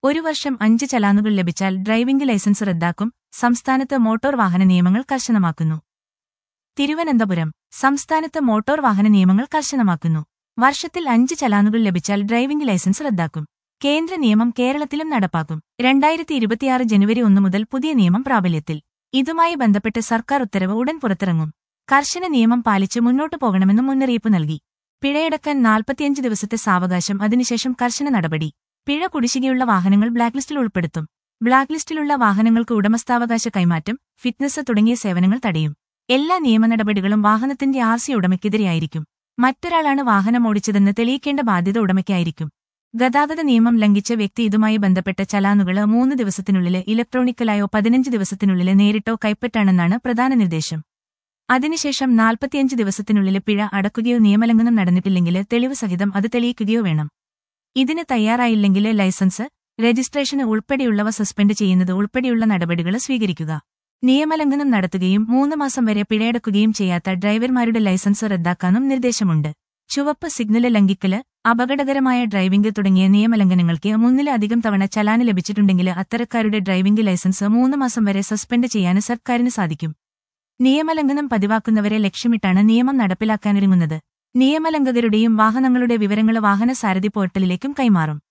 ഒരു വർഷം അഞ്ച് ചലാനുകൾ ലഭിച്ചാൽ ഡ്രൈവിംഗ് ലൈസൻസ് റദ്ദാക്കും സംസ്ഥാനത്ത് മോട്ടോർ വാഹന നിയമങ്ങൾ കർശനമാക്കുന്നു തിരുവനന്തപുരം സംസ്ഥാനത്ത് മോട്ടോർ വാഹന നിയമങ്ങൾ കർശനമാക്കുന്നു വർഷത്തിൽ അഞ്ച് ചലാനുകൾ ലഭിച്ചാൽ ഡ്രൈവിംഗ് ലൈസൻസ് റദ്ദാക്കും കേന്ദ്ര നിയമം കേരളത്തിലും നടപ്പാക്കും രണ്ടായിരത്തി ഇരുപത്തിയാറ് ജനുവരി ഒന്ന് മുതൽ പുതിയ നിയമം പ്രാബല്യത്തിൽ ഇതുമായി ബന്ധപ്പെട്ട് സർക്കാർ ഉത്തരവ് ഉടൻ പുറത്തിറങ്ങും കർശന നിയമം പാലിച്ച് മുന്നോട്ടു പോകണമെന്നും മുന്നറിയിപ്പ് നൽകി പിഴയടക്കാൻ നാൽപ്പത്തിയഞ്ച് ദിവസത്തെ സാവകാശം അതിനുശേഷം കർശന നടപടി പിഴ കുടിശ്ശികയുള്ള വാഹനങ്ങൾ ബ്ലാക്ക് ലിസ്റ്റിൽ ഉൾപ്പെടുത്തും ബ്ലാക്ക് ലിസ്റ്റിലുള്ള വാഹനങ്ങൾക്ക് ഉടമസ്ഥാവകാശ കൈമാറ്റം ഫിറ്റ്നസ് തുടങ്ങിയ സേവനങ്ങൾ തടയും എല്ലാ നിയമ നടപടികളും വാഹനത്തിന്റെ ആർ സി ഉടമയ്ക്കെതിരെയായിരിക്കും മറ്റൊരാളാണ് വാഹനം ഓടിച്ചതെന്ന് തെളിയിക്കേണ്ട ബാധ്യത ഉടമയ്ക്കായിരിക്കും ഗതാഗത നിയമം ലംഘിച്ച വ്യക്തി ഇതുമായി ബന്ധപ്പെട്ട ചലാനുകൾ മൂന്ന് ദിവസത്തിനുള്ളിൽ ഇലക്ട്രോണിക്കലായോ പതിനഞ്ച് ദിവസത്തിനുള്ളിൽ നേരിട്ടോ കൈപ്പറ്റാണെന്നാണ് പ്രധാന നിർദ്ദേശം അതിനുശേഷം നാൽപ്പത്തിയഞ്ച് ദിവസത്തിനുള്ളിൽ പിഴ അടക്കുകയോ നിയമലംഘനം നടന്നിട്ടില്ലെങ്കിൽ തെളിവ് സഹിതം അത് തെളിയിക്കുകയോ വേണം ഇതിന് തയ്യാറായില്ലെങ്കിൽ ലൈസൻസ് രജിസ്ട്രേഷന് ഉൾപ്പെടെയുള്ളവ സസ്പെൻഡ് ചെയ്യുന്നത് ഉൾപ്പെടെയുള്ള നടപടികൾ സ്വീകരിക്കുക നിയമലംഘനം നടത്തുകയും മൂന്ന് മാസം വരെ പിഴയടക്കുകയും ചെയ്യാത്ത ഡ്രൈവർമാരുടെ ലൈസൻസ് റദ്ദാക്കാനും നിർദ്ദേശമുണ്ട് ചുവപ്പ് സിഗ്നല് ലംഘിക്കല് അപകടകരമായ ഡ്രൈവിംഗ് തുടങ്ങിയ നിയമലംഘനങ്ങൾക്ക് മൂന്നിലധികം തവണ ചലാന് ലഭിച്ചിട്ടുണ്ടെങ്കിൽ അത്തരക്കാരുടെ ഡ്രൈവിംഗ് ലൈസൻസ് മൂന്ന് മാസം വരെ സസ്പെൻഡ് ചെയ്യാൻ സർക്കാരിന് സാധിക്കും നിയമലംഘനം പതിവാക്കുന്നവരെ ലക്ഷ്യമിട്ടാണ് നിയമം നടപ്പിലാക്കാനൊരുങ്ങുന്നത് നിയമലംഘകരുടെയും വാഹനങ്ങളുടെ വിവരങ്ങൾ വാഹന സാരഥി പോർട്ടലിലേക്കും കൈമാറും